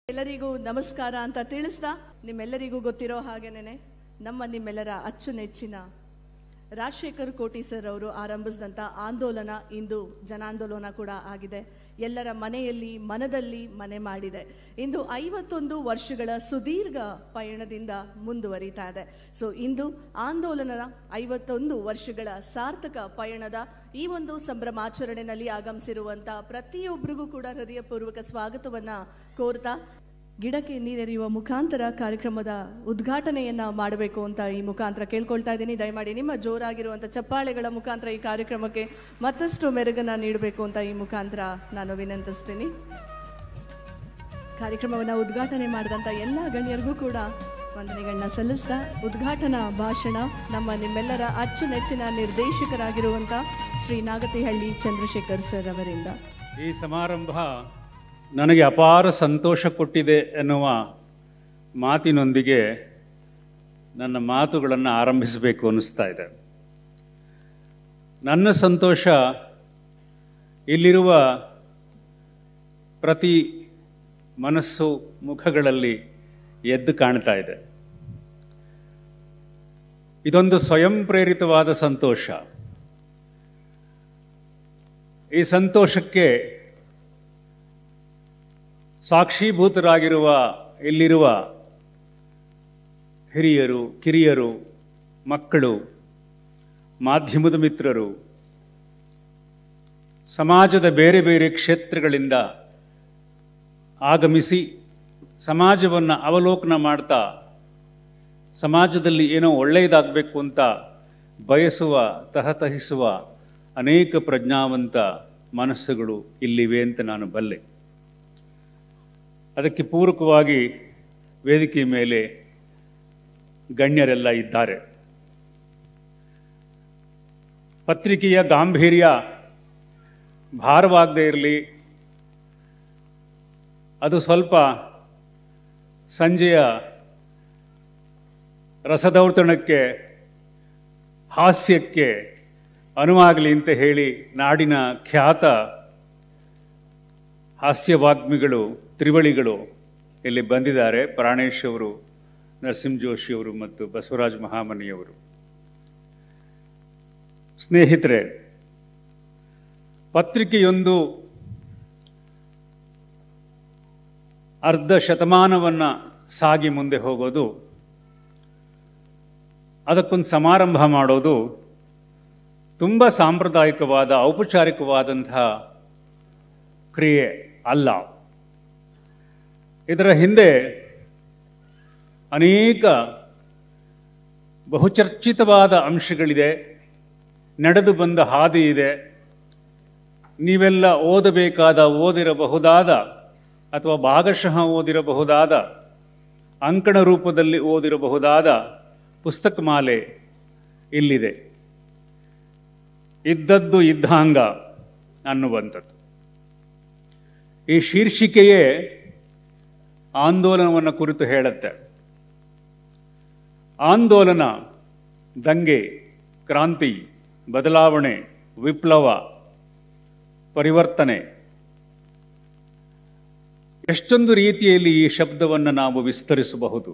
ಎಲ್ಲರಿಗೂ ನಮಸ್ಕಾರ ಅಂತ ತಿಳಿಸ್ತಾ ನಿಮ್ಮೆಲ್ಲರಿಗೂ ಗೊತ್ತಿರೋ ಹಾಗೇನೆ ನಮ್ಮ ನಿಮ್ಮೆಲ್ಲರ ಅಚ್ಚುನೆಚ್ಚಿನ ರಾಜಶೇಖರ್ ಕೋಟಿ ಸರ್ ಅವರು ಆರಂಭಿಸಿದಂಥ ಆಂದೋಲನ ಇಂದು ಜನಾಂದೋಲನ ಕೂಡ ಆಗಿದೆ ಎಲ್ಲರ ಮನೆಯಲ್ಲಿ ಮನದಲ್ಲಿ ಮನೆ ಮಾಡಿದೆ ಇಂದು ಐವತ್ತೊಂದು ವರ್ಷಗಳ ಸುದೀರ್ಘ ಪಯಣದಿಂದ ಮುಂದುವರಿತಾ ಇದೆ ಸೊ ಇಂದು ಆಂದೋಲನದ ಐವತ್ತೊಂದು ವರ್ಷಗಳ ಸಾರ್ಥಕ ಪಯಣದ ಈ ಒಂದು ಸಂಭ್ರಮಾಚರಣೆಯಲ್ಲಿ ಆಗಮಿಸಿರುವಂಥ ಪ್ರತಿಯೊಬ್ಬರಿಗೂ ಕೂಡ ಹೃದಯಪೂರ್ವಕ ಸ್ವಾಗತವನ್ನ ಕೋರ್ತಾ ಗಿಡಕ್ಕೆ ನೀರೆರೆಯುವ ಮುಖಾಂತರ ಕಾರ್ಯಕ್ರಮದ ಉದ್ಘಾಟನೆಯನ್ನ ಮಾಡಬೇಕು ಅಂತ ಈ ಮುಖಾಂತರ ಕೇಳ್ಕೊಳ್ತಾ ಇದ್ದೀನಿ ದಯಮಾಡಿ ನಿಮ್ಮ ಜೋರಾಗಿರುವಂಥ ಚಪ್ಪಾಳೆಗಳ ಮುಖಾಂತರ ಈ ಕಾರ್ಯಕ್ರಮಕ್ಕೆ ಮತ್ತಷ್ಟು ಮೆರುಗನ್ನ ನೀಡಬೇಕು ಅಂತ ಈ ಮುಖಾಂತರ ನಾನು ವಿನಂತಿಸ್ತೀನಿ ಕಾರ್ಯಕ್ರಮವನ್ನು ಉದ್ಘಾಟನೆ ಮಾಡಿದಂಥ ಎಲ್ಲ ಗಣ್ಯರಿಗೂ ಕೂಡ ವಂದನೆಗಳನ್ನ ಸಲ್ಲಿಸ್ತಾ ಉದ್ಘಾಟನಾ ಭಾಷಣ ನಮ್ಮ ನಿಮ್ಮೆಲ್ಲರ ಅಚ್ಚುನೆಚ್ಚಿನ ನಿರ್ದೇಶಕರಾಗಿರುವಂಥ ಶ್ರೀ ನಾಗತಿಹಳ್ಳಿ ಚಂದ್ರಶೇಖರ್ ಸರ್ ಅವರಿಂದ ಈ ಸಮಾರಂಭ ನನಗೆ ಅಪಾರ ಸಂತೋಷ ಕೊಟ್ಟಿದೆ ಎನ್ನುವ ಮಾತಿನೊಂದಿಗೆ ನನ್ನ ಮಾತುಗಳನ್ನು ಆರಂಭಿಸಬೇಕು ಅನ್ನಿಸ್ತಾ ಇದೆ ನನ್ನ ಸಂತೋಷ ಇಲ್ಲಿರುವ ಪ್ರತಿ ಮನಸ್ಸು ಮುಖಗಳಲ್ಲಿ ಎದ್ದು ಕಾಣ್ತಾ ಇದೆ ಇದೊಂದು ಸ್ವಯಂ ಪ್ರೇರಿತವಾದ ಸಂತೋಷ ಈ ಸಂತೋಷಕ್ಕೆ ಸಾಕ್ಷೀಭೂತರಾಗಿರುವ ಇಲ್ಲಿರುವ ಹಿರಿಯರು ಕಿರಿಯರು ಮಕ್ಕಳು ಮಾಧ್ಯಮದ ಮಿತ್ರರು ಸಮಾಜದ ಬೇರೆ ಬೇರೆ ಕ್ಷೇತ್ರಗಳಿಂದ ಆಗಮಿಸಿ ಸಮಾಜವನ್ನು ಅವಲೋಕನ ಮಾಡ್ತಾ ಸಮಾಜದಲ್ಲಿ ಏನೋ ಒಳ್ಳೆಯದಾಗಬೇಕು ಅಂತ ಬಯಸುವ ತಹತಹಿಸುವ ಅನೇಕ ಪ್ರಜ್ಞಾವಂತ ಮನಸ್ಸುಗಳು ಇಲ್ಲಿವೆ ಅಂತ ನಾನು ಬಲ್ಲೆ ಅದಕ್ಕೆ ಪೂರಕವಾಗಿ ವೇದಿಕೆ ಮೇಲೆ ಗಣ್ಯರೆಲ್ಲ ಇದ್ದಾರೆ ಪತ್ರಿಕೆಯ ಗಾಂಭೀರ್ಯ ಭಾರವಾಗದೇ ಇರಲಿ ಅದು ಸ್ವಲ್ಪ ಸಂಜೆಯ ರಸದೌತಣಕ್ಕೆ ಹಾಸ್ಯಕ್ಕೆ ಅನುವಾಗಲಿ ಅಂತ ಹೇಳಿ ನಾಡಿನ ಖ್ಯಾತ ಹಾಸ್ಯವಾಗ್ಮಿಗಳು ತ್ರಿವಳಿಗಳು ಇಲ್ಲಿ ಬಂದಿದ್ದಾರೆ ಪ್ರಾಣೇಶ್ ಅವರು ನರಸಿಂಹ ಜೋಶಿ ಅವರು ಮತ್ತು ಬಸವರಾಜ ಮಹಾಮನಿಯವರು ಸ್ನೇಹಿತರೆ ಪತ್ರಿಕೆಯೊಂದು ಅರ್ಧ ಶತಮಾನವನ್ನು ಸಾಗಿ ಮುಂದೆ ಹೋಗೋದು ಅದಕ್ಕೊಂದು ಸಮಾರಂಭ ಮಾಡೋದು ತುಂಬ ಸಾಂಪ್ರದಾಯಿಕವಾದ ಔಪಚಾರಿಕವಾದಂತಹ ಕ್ರಿಯೆ ಅಲ್ಲ ಇದರ ಹಿಂದೆ ಅನೇಕ ಬಹುಚರ್ಚಿತವಾದ ಅಂಶಗಳಿದೆ ನಡೆದು ಬಂದ ಹಾದಿ ಇದೆ ನೀವೆಲ್ಲ ಓದಬೇಕಾದ ಓದಿರಬಹುದಾದ ಅಥವಾ ಭಾಗಶಃ ಓದಿರಬಹುದಾದ ಅಂಕಣ ರೂಪದಲ್ಲಿ ಓದಿರಬಹುದಾದ ಪುಸ್ತಕ ಮಾಲೆ ಇಲ್ಲಿದೆ ಇದ್ದದ್ದು ಇದ್ದಂಗ ಅನ್ನುವಂಥದ್ದು ಈ ಶೀರ್ಷಿಕೆಯೇ ಆಂದೋಲನವನ್ನು ಕುರಿತು ಹೇಳುತ್ತೆ ಆಂದೋಲನ ದಂಗೆ ಕ್ರಾಂತಿ ಬದಲಾವಣೆ ವಿಪ್ಲವ ಪರಿವರ್ತನೆ ಎಷ್ಟೊಂದು ರೀತಿಯಲ್ಲಿ ಈ ಶಬ್ದವನ್ನು ನಾವು ವಿಸ್ತರಿಸಬಹುದು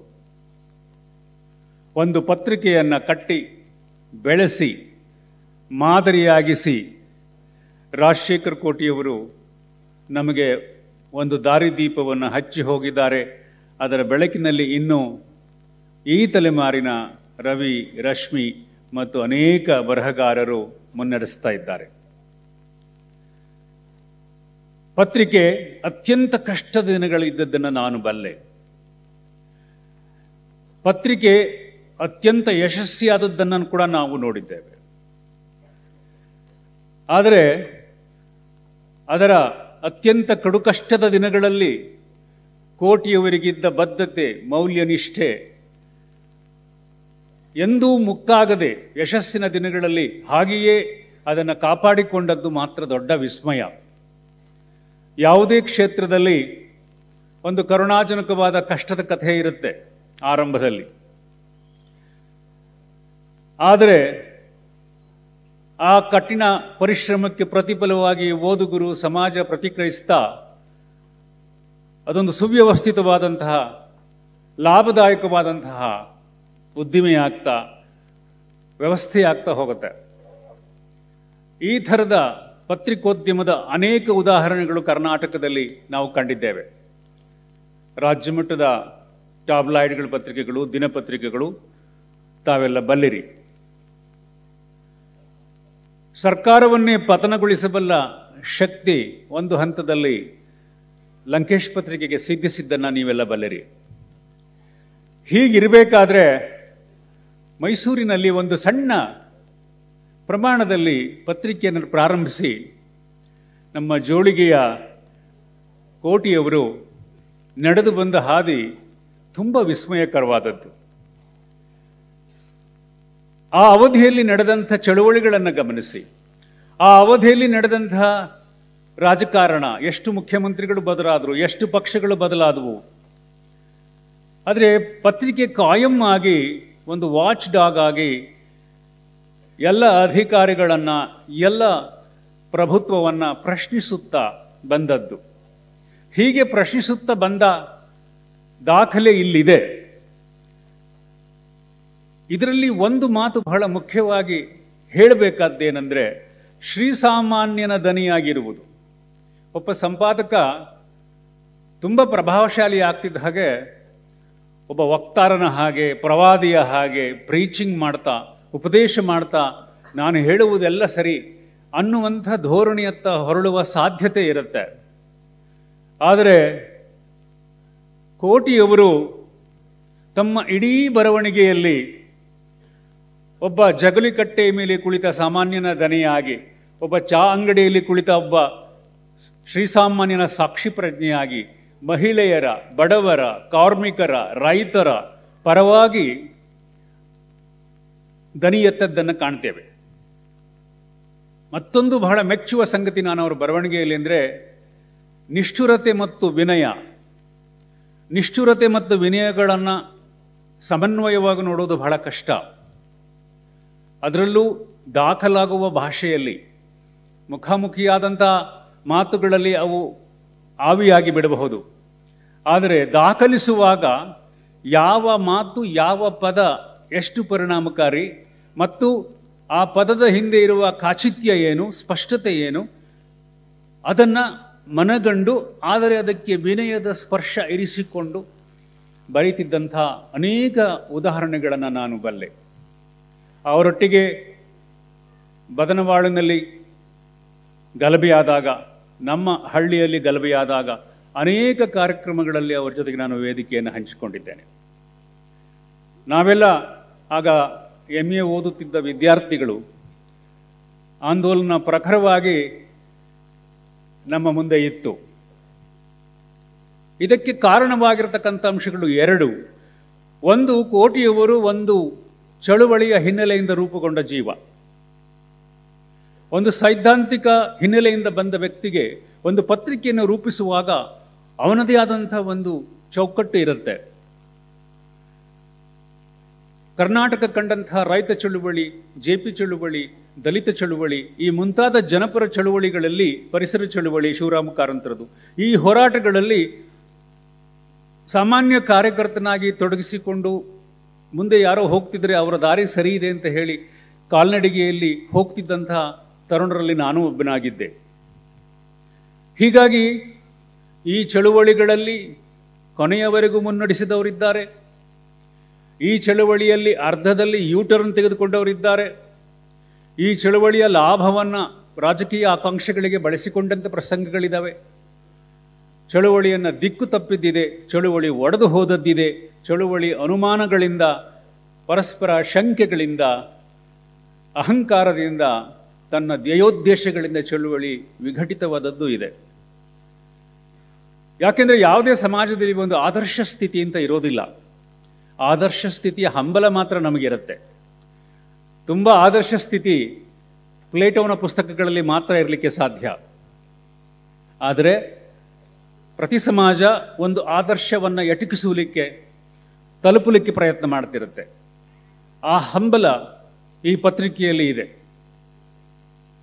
ಒಂದು ಪತ್ರಿಕೆಯನ್ನು ಕಟ್ಟಿ ಬೆಳೆಸಿ ಮಾದರಿಯಾಗಿಸಿ ರಾಜಶೇಖರ್ ಕೋಟಿಯವರು ನಮಗೆ ಒಂದು ದಾರಿದೀಪವನ್ನು ಹಚ್ಚಿ ಹೋಗಿದ್ದಾರೆ ಅದರ ಬೆಳಕಿನಲ್ಲಿ ಇನ್ನೂ ಈ ತಲೆಮಾರಿನ ರವಿ ರಶ್ಮಿ ಮತ್ತು ಅನೇಕ ಬರಹಗಾರರು ಮುನ್ನಡೆಸ್ತಾ ಇದ್ದಾರೆ ಪತ್ರಿಕೆ ಅತ್ಯಂತ ಕಷ್ಟದ ದಿನಗಳಿದ್ದದ್ದನ್ನು ನಾನು ಬಲ್ಲೆ ಪತ್ರಿಕೆ ಅತ್ಯಂತ ಯಶಸ್ವಿಯಾದದ್ದನ್ನು ಕೂಡ ನಾವು ನೋಡಿದ್ದೇವೆ ಆದರೆ ಅದರ ಅತ್ಯಂತ ಕಡುಕಷ್ಟದ ದಿನಗಳಲ್ಲಿ ಕೋಟಿಯವರಿಗಿದ್ದ ಬದ್ಧತೆ ಮೌಲ್ಯನಿಷ್ಠೆ ಎಂದೂ ಮುಕ್ಕಾಗದೆ ಯಶಸ್ಸಿನ ದಿನಗಳಲ್ಲಿ ಹಾಗೆಯೇ ಅದನ್ನು ಕಾಪಾಡಿಕೊಂಡದ್ದು ಮಾತ್ರ ದೊಡ್ಡ ವಿಸ್ಮಯ ಯಾವುದೇ ಕ್ಷೇತ್ರದಲ್ಲಿ ಒಂದು ಕರುಣಾಜನಕವಾದ ಕಷ್ಟದ ಕಥೆ ಇರುತ್ತೆ ಆರಂಭದಲ್ಲಿ ಆದರೆ ಆ ಕಠಿಣ ಪರಿಶ್ರಮಕ್ಕೆ ಪ್ರತಿಫಲವಾಗಿ ಓದುಗರು ಸಮಾಜ ಪ್ರತಿಕ್ರಿಯಿಸ್ತಾ ಅದೊಂದು ಸುವ್ಯವಸ್ಥಿತವಾದಂತಹ ಲಾಭದಾಯಕವಾದಂತಹ ಉದ್ದಿಮೆಯಾಗ್ತಾ ವ್ಯವಸ್ಥೆಯಾಗ್ತಾ ಹೋಗುತ್ತೆ ಈ ಥರದ ಪತ್ರಿಕೋದ್ಯಮದ ಅನೇಕ ಉದಾಹರಣೆಗಳು ಕರ್ನಾಟಕದಲ್ಲಿ ನಾವು ಕಂಡಿದ್ದೇವೆ ರಾಜ್ಯ ಮಟ್ಟದ ಟಾಬ್ಲಾಯ್ಡ್ಗಳ ಪತ್ರಿಕೆಗಳು ದಿನಪತ್ರಿಕೆಗಳು ತಾವೆಲ್ಲ ಬಲ್ಲಿರಿ ಸರ್ಕಾರವನ್ನೇ ಪತನಗೊಳಿಸಬಲ್ಲ ಶಕ್ತಿ ಒಂದು ಹಂತದಲ್ಲಿ ಲಂಕೇಶ್ ಪತ್ರಿಕೆಗೆ ಸಿದ್ಧಿಸಿದ್ದನ್ನ ನೀವೆಲ್ಲ ಬಲ್ಲಿರಿ ಹೀಗಿರಬೇಕಾದ್ರೆ ಮೈಸೂರಿನಲ್ಲಿ ಒಂದು ಸಣ್ಣ ಪ್ರಮಾಣದಲ್ಲಿ ಪತ್ರಿಕೆಯನ್ನು ಪ್ರಾರಂಭಿಸಿ ನಮ್ಮ ಜೋಳಿಗೆಯ ಕೋಟಿಯವರು ನಡೆದು ಬಂದ ಹಾದಿ ತುಂಬ ವಿಸ್ಮಯಕರವಾದದ್ದು ಆ ಅವಧಿಯಲ್ಲಿ ನಡೆದಂಥ ಚಳುವಳಿಗಳನ್ನು ಗಮನಿಸಿ ಆ ಅವಧಿಯಲ್ಲಿ ನಡೆದಂತಹ ರಾಜಕಾರಣ ಎಷ್ಟು ಮುಖ್ಯಮಂತ್ರಿಗಳು ಬದಲಾದರು ಎಷ್ಟು ಪಕ್ಷಗಳು ಬದಲಾದವು ಆದರೆ ಪತ್ರಿಕೆ ಕಾಯಂ ಆಗಿ ಒಂದು ವಾಚ್ ಡಾಗ್ ಆಗಿ ಎಲ್ಲ ಅಧಿಕಾರಿಗಳನ್ನು ಎಲ್ಲ ಪ್ರಭುತ್ವವನ್ನು ಪ್ರಶ್ನಿಸುತ್ತಾ ಬಂದದ್ದು ಹೀಗೆ ಪ್ರಶ್ನಿಸುತ್ತಾ ಬಂದ ದಾಖಲೆ ಇಲ್ಲಿದೆ ಇದರಲ್ಲಿ ಒಂದು ಮಾತು ಬಹಳ ಮುಖ್ಯವಾಗಿ ಹೇಳಬೇಕಾದ್ದೇನೆಂದರೆ ಶ್ರೀಸಾಮಾನ್ಯನ ದನಿಯಾಗಿರುವುದು ಒಬ್ಬ ಸಂಪಾದಕ ತುಂಬ ಪ್ರಭಾವಶಾಲಿ ಆಗ್ತಿದ್ದ ಹಾಗೆ ಒಬ್ಬ ವಕ್ತಾರನ ಹಾಗೆ ಪ್ರವಾದಿಯ ಹಾಗೆ ಪ್ರೀಚಿಂಗ್ ಮಾಡ್ತಾ ಉಪದೇಶ ಮಾಡ್ತಾ ನಾನು ಹೇಳುವುದೆಲ್ಲ ಸರಿ ಅನ್ನುವಂಥ ಧೋರಣೆಯತ್ತ ಹೊರಳುವ ಸಾಧ್ಯತೆ ಇರುತ್ತೆ ಆದರೆ ಕೋಟಿಯವರು ತಮ್ಮ ಇಡೀ ಬರವಣಿಗೆಯಲ್ಲಿ ಒಬ್ಬ ಜಗಲಿಕಟ್ಟೆಯ ಮೇಲೆ ಕುಳಿತ ಸಾಮಾನ್ಯನ ದನಿಯಾಗಿ ಒಬ್ಬ ಚಾ ಅಂಗಡಿಯಲ್ಲಿ ಕುಳಿತ ಒಬ್ಬ ಶ್ರೀಸಾಮಾನ್ಯನ ಸಾಕ್ಷಿ ಪ್ರಜ್ಞೆಯಾಗಿ ಮಹಿಳೆಯರ ಬಡವರ ಕಾರ್ಮಿಕರ ರೈತರ ಪರವಾಗಿ ದನಿ ಎತ್ತದ್ದನ್ನು ಕಾಣ್ತೇವೆ ಮತ್ತೊಂದು ಬಹಳ ಮೆಚ್ಚುವ ಸಂಗತಿ ನಾನು ಅವರ ಬರವಣಿಗೆಯಲ್ಲಿ ಅಂದರೆ ನಿಷ್ಠುರತೆ ಮತ್ತು ವಿನಯ ನಿಷ್ಠುರತೆ ಮತ್ತು ವಿನಯಗಳನ್ನು ಸಮನ್ವಯವಾಗಿ ನೋಡೋದು ಬಹಳ ಕಷ್ಟ ಅದರಲ್ಲೂ ದಾಖಲಾಗುವ ಭಾಷೆಯಲ್ಲಿ ಮುಖಾಮುಖಿಯಾದಂಥ ಮಾತುಗಳಲ್ಲಿ ಅವು ಆವಿಯಾಗಿ ಬಿಡಬಹುದು ಆದರೆ ದಾಖಲಿಸುವಾಗ ಯಾವ ಮಾತು ಯಾವ ಪದ ಎಷ್ಟು ಪರಿಣಾಮಕಾರಿ ಮತ್ತು ಆ ಪದದ ಹಿಂದೆ ಇರುವ ಕಾಚಿತ್ಯ ಏನು ಸ್ಪಷ್ಟತೆ ಏನು ಅದನ್ನು ಮನಗಂಡು ಆದರೆ ಅದಕ್ಕೆ ವಿನಯದ ಸ್ಪರ್ಶ ಇರಿಸಿಕೊಂಡು ಬರೀತಿದ್ದಂಥ ಅನೇಕ ಉದಾಹರಣೆಗಳನ್ನು ನಾನು ಬಲ್ಲೆ ಅವರೊಟ್ಟಿಗೆ ಬದನವಾಳಿನಲ್ಲಿ ಗಲಭೆಯಾದಾಗ ನಮ್ಮ ಹಳ್ಳಿಯಲ್ಲಿ ಗಲಭೆಯಾದಾಗ ಅನೇಕ ಕಾರ್ಯಕ್ರಮಗಳಲ್ಲಿ ಅವರ ಜೊತೆಗೆ ನಾನು ವೇದಿಕೆಯನ್ನು ಹಂಚಿಕೊಂಡಿದ್ದೇನೆ ನಾವೆಲ್ಲ ಆಗ ಎಮ್ ಎ ಓದುತ್ತಿದ್ದ ವಿದ್ಯಾರ್ಥಿಗಳು ಆಂದೋಲನ ಪ್ರಖರವಾಗಿ ನಮ್ಮ ಮುಂದೆ ಇತ್ತು ಇದಕ್ಕೆ ಕಾರಣವಾಗಿರತಕ್ಕಂಥ ಅಂಶಗಳು ಎರಡು ಒಂದು ಕೋಟಿಯವರು ಒಂದು ಚಳುವಳಿಯ ಹಿನ್ನೆಲೆಯಿಂದ ರೂಪುಗೊಂಡ ಜೀವ ಒಂದು ಸೈದ್ಧಾಂತಿಕ ಹಿನ್ನೆಲೆಯಿಂದ ಬಂದ ವ್ಯಕ್ತಿಗೆ ಒಂದು ಪತ್ರಿಕೆಯನ್ನು ರೂಪಿಸುವಾಗ ಅವನದೇ ಆದಂಥ ಒಂದು ಚೌಕಟ್ಟು ಇರುತ್ತೆ ಕರ್ನಾಟಕ ಕಂಡಂತಹ ರೈತ ಚಳುವಳಿ ಜೆ ಪಿ ಚಳುವಳಿ ದಲಿತ ಚಳುವಳಿ ಈ ಮುಂತಾದ ಜನಪರ ಚಳುವಳಿಗಳಲ್ಲಿ ಪರಿಸರ ಚಳುವಳಿ ಶಿವರಾಮ ಕಾರಂತರದು ಈ ಹೋರಾಟಗಳಲ್ಲಿ ಸಾಮಾನ್ಯ ಕಾರ್ಯಕರ್ತನಾಗಿ ತೊಡಗಿಸಿಕೊಂಡು ಮುಂದೆ ಯಾರೋ ಹೋಗ್ತಿದ್ರೆ ಅವರ ದಾರಿ ಸರಿ ಇದೆ ಅಂತ ಹೇಳಿ ಕಾಲ್ನಡಿಗೆಯಲ್ಲಿ ಹೋಗ್ತಿದ್ದಂತಹ ತರುಣರಲ್ಲಿ ನಾನು ಒಬ್ಬನಾಗಿದ್ದೆ ಹೀಗಾಗಿ ಈ ಚಳುವಳಿಗಳಲ್ಲಿ ಕೊನೆಯವರೆಗೂ ಮುನ್ನಡೆಸಿದವರಿದ್ದಾರೆ ಈ ಚಳುವಳಿಯಲ್ಲಿ ಅರ್ಧದಲ್ಲಿ ಯೂಟರ್ನ್ ತೆಗೆದುಕೊಂಡವರಿದ್ದಾರೆ ಈ ಚಳುವಳಿಯ ಲಾಭವನ್ನು ರಾಜಕೀಯ ಆಕಾಂಕ್ಷೆಗಳಿಗೆ ಬಳಸಿಕೊಂಡಂಥ ಪ್ರಸಂಗಗಳಿದ್ದಾವೆ ಚಳುವಳಿಯನ್ನು ದಿಕ್ಕು ತಪ್ಪಿದ್ದಿದೆ ಚಳುವಳಿ ಒಡೆದು ಹೋದದ್ದಿದೆ ಚಳುವಳಿ ಅನುಮಾನಗಳಿಂದ ಪರಸ್ಪರ ಶಂಕೆಗಳಿಂದ ಅಹಂಕಾರದಿಂದ ತನ್ನ ಧ್ಯೇಯೋದ್ದೇಶಗಳಿಂದ ಚಳುವಳಿ ವಿಘಟಿತವಾದದ್ದು ಇದೆ ಯಾಕೆಂದರೆ ಯಾವುದೇ ಸಮಾಜದಲ್ಲಿ ಒಂದು ಆದರ್ಶ ಸ್ಥಿತಿ ಅಂತ ಇರೋದಿಲ್ಲ ಆದರ್ಶ ಸ್ಥಿತಿಯ ಹಂಬಲ ಮಾತ್ರ ನಮಗಿರುತ್ತೆ ತುಂಬ ಆದರ್ಶ ಸ್ಥಿತಿ ಪ್ಲೇಟೋನ ಪುಸ್ತಕಗಳಲ್ಲಿ ಮಾತ್ರ ಇರಲಿಕ್ಕೆ ಸಾಧ್ಯ ಆದರೆ ಪ್ರತಿ ಸಮಾಜ ಒಂದು ಆದರ್ಶವನ್ನು ಎಟಕಿಸುವಲಿಕ್ಕೆ ತಲುಪಲಿಕ್ಕೆ ಪ್ರಯತ್ನ ಮಾಡ್ತಿರುತ್ತೆ ಆ ಹಂಬಲ ಈ ಪತ್ರಿಕೆಯಲ್ಲಿ ಇದೆ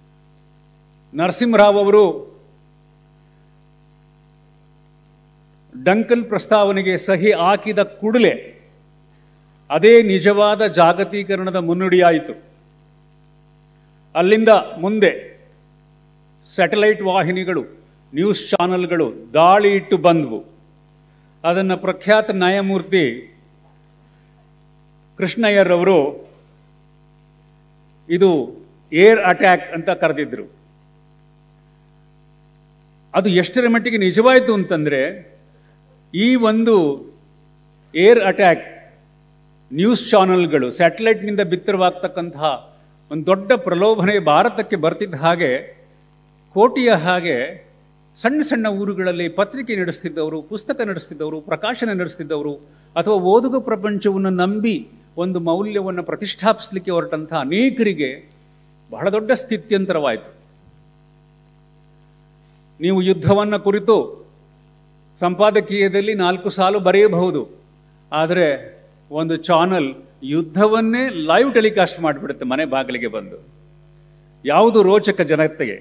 ನರಸಿಂಹರಾವ್ ಅವರು ಡಂಕಲ್ ಪ್ರಸ್ತಾವನೆಗೆ ಸಹಿ ಹಾಕಿದ ಕೂಡಲೇ ಅದೇ ನಿಜವಾದ ಜಾಗತೀಕರಣದ ಮುನ್ನುಡಿಯಾಯಿತು ಅಲ್ಲಿಂದ ಮುಂದೆ ಸ್ಯಾಟಲೈಟ್ ವಾಹಿನಿಗಳು ನ್ಯೂಸ್ ಚಾನೆಲ್ಗಳು ದಾಳಿ ಇಟ್ಟು ಬಂದವು ಅದನ್ನು ಪ್ರಖ್ಯಾತ ನ್ಯಾಯಮೂರ್ತಿ ಕೃಷ್ಣಯ್ಯರವರು ಇದು ಏರ್ ಅಟ್ಯಾಕ್ ಅಂತ ಕರೆದಿದ್ರು ಅದು ಎಷ್ಟರ ಮಟ್ಟಿಗೆ ನಿಜವಾಯಿತು ಅಂತಂದ್ರೆ ಈ ಒಂದು ಏರ್ ಅಟ್ಯಾಕ್ ನ್ಯೂಸ್ ಚಾನೆಲ್ಗಳು ಸ್ಯಾಟಲೈಟ್ನಿಂದ ಬಿತ್ತರವಾಗ್ತಕ್ಕಂತಹ ಒಂದು ದೊಡ್ಡ ಪ್ರಲೋಭನೆ ಭಾರತಕ್ಕೆ ಬರ್ತಿದ್ದ ಹಾಗೆ ಕೋಟಿಯ ಹಾಗೆ ಸಣ್ಣ ಸಣ್ಣ ಊರುಗಳಲ್ಲಿ ಪತ್ರಿಕೆ ನಡೆಸ್ತಿದ್ದವರು ಪುಸ್ತಕ ನಡೆಸ್ತಿದ್ದವರು ಪ್ರಕಾಶನ ನಡೆಸ್ತಿದ್ದವರು ಅಥವಾ ಓದುಗ ಪ್ರಪಂಚವನ್ನು ನಂಬಿ ಒಂದು ಮೌಲ್ಯವನ್ನು ಪ್ರತಿಷ್ಠಾಪಿಸಲಿಕ್ಕೆ ಹೊರಟಂತಹ ಅನೇಕರಿಗೆ ಬಹಳ ದೊಡ್ಡ ಸ್ಥಿತ್ಯಂತರವಾಯಿತು ನೀವು ಯುದ್ಧವನ್ನು ಕುರಿತು ಸಂಪಾದಕೀಯದಲ್ಲಿ ನಾಲ್ಕು ಸಾಲು ಬರೆಯಬಹುದು ಆದರೆ ಒಂದು ಚಾನಲ್ ಯುದ್ಧವನ್ನೇ ಲೈವ್ ಟೆಲಿಕಾಸ್ಟ್ ಮಾಡಿಬಿಡುತ್ತೆ ಮನೆ ಬಾಗಿಲಿಗೆ ಬಂದು ಯಾವುದು ರೋಚಕ ಜನತೆಗೆ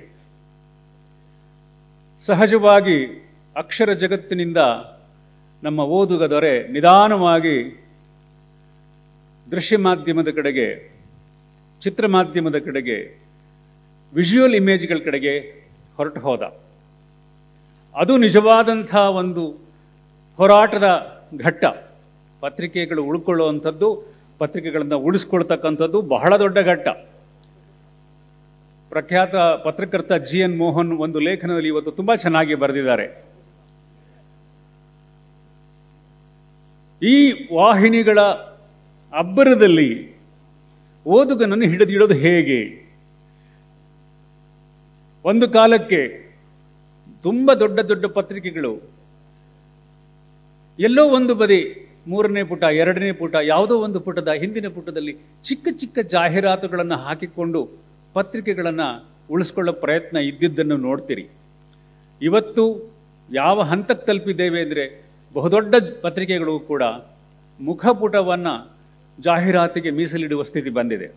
ಸಹಜವಾಗಿ ಅಕ್ಷರ ಜಗತ್ತಿನಿಂದ ನಮ್ಮ ಓದುಗ ದೊರೆ ನಿಧಾನವಾಗಿ ದೃಶ್ಯ ಮಾಧ್ಯಮದ ಕಡೆಗೆ ಚಿತ್ರ ಮಾಧ್ಯಮದ ಕಡೆಗೆ ವಿಜುವಲ್ ಇಮೇಜ್ಗಳ ಕಡೆಗೆ ಹೊರಟು ಹೋದ ಅದು ನಿಜವಾದಂಥ ಒಂದು ಹೋರಾಟದ ಘಟ್ಟ ಪತ್ರಿಕೆಗಳು ಉಳ್ಕೊಳ್ಳುವಂಥದ್ದು ಪತ್ರಿಕೆಗಳನ್ನು ಉಳಿಸ್ಕೊಳ್ತಕ್ಕಂಥದ್ದು ಬಹಳ ದೊಡ್ಡ ಘಟ್ಟ ಪ್ರಖ್ಯಾತ ಪತ್ರಕರ್ತ ಜಿ ಎನ್ ಮೋಹನ್ ಒಂದು ಲೇಖನದಲ್ಲಿ ಇವತ್ತು ತುಂಬಾ ಚೆನ್ನಾಗಿ ಬರೆದಿದ್ದಾರೆ ಈ ವಾಹಿನಿಗಳ ಅಬ್ಬರದಲ್ಲಿ ಓದುಗನನ್ನು ಹಿಡಿದಿಡೋದು ಹೇಗೆ ಒಂದು ಕಾಲಕ್ಕೆ ತುಂಬ ದೊಡ್ಡ ದೊಡ್ಡ ಪತ್ರಿಕೆಗಳು ಎಲ್ಲೋ ಒಂದು ಬದಿ ಮೂರನೇ ಪುಟ ಎರಡನೇ ಪುಟ ಯಾವುದೋ ಒಂದು ಪುಟದ ಹಿಂದಿನ ಪುಟದಲ್ಲಿ ಚಿಕ್ಕ ಚಿಕ್ಕ ಜಾಹೀರಾತುಗಳನ್ನು ಹಾಕಿಕೊಂಡು ಪತ್ರಿಕೆಗಳನ್ನು ಉಳಿಸ್ಕೊಳ್ಳೋ ಪ್ರಯತ್ನ ಇದ್ದಿದ್ದನ್ನು ನೋಡ್ತೀರಿ ಇವತ್ತು ಯಾವ ಹಂತಕ್ಕೆ ತಲುಪಿದ್ದೇವೆ ಅಂದರೆ ಬಹುದೊಡ್ಡ ಪತ್ರಿಕೆಗಳು ಕೂಡ ಮುಖಪುಟವನ್ನು ಜಾಹೀರಾತಿಗೆ ಮೀಸಲಿಡುವ ಸ್ಥಿತಿ ಬಂದಿದೆ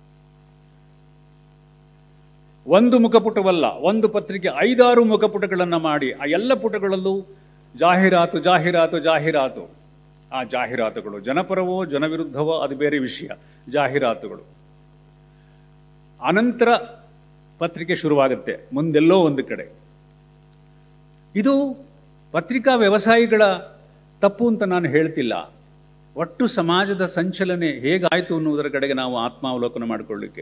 ಒಂದು ಮುಖಪುಟವಲ್ಲ ಒಂದು ಪತ್ರಿಕೆ ಐದಾರು ಮುಖಪುಟಗಳನ್ನು ಮಾಡಿ ಆ ಎಲ್ಲ ಪುಟಗಳಲ್ಲೂ ಜಾಹೀರಾತು ಜಾಹೀರಾತು ಜಾಹೀರಾತು ಆ ಜಾಹೀರಾತುಗಳು ಜನಪರವೋ ಜನವಿರುದ್ಧವೋ ಅದು ಬೇರೆ ವಿಷಯ ಜಾಹೀರಾತುಗಳು ಅನಂತರ ಪತ್ರಿಕೆ ಶುರುವಾಗುತ್ತೆ ಮುಂದೆಲ್ಲೋ ಒಂದು ಕಡೆ ಇದು ಪತ್ರಿಕಾ ವ್ಯವಸಾಯಿಗಳ ತಪ್ಪು ಅಂತ ನಾನು ಹೇಳ್ತಿಲ್ಲ ಒಟ್ಟು ಸಮಾಜದ ಸಂಚಲನೆ ಹೇಗಾಯಿತು ಅನ್ನುವುದರ ಕಡೆಗೆ ನಾವು ಆತ್ಮಾವಲೋಕನ ಮಾಡಿಕೊಳ್ಳಿಕ್ಕೆ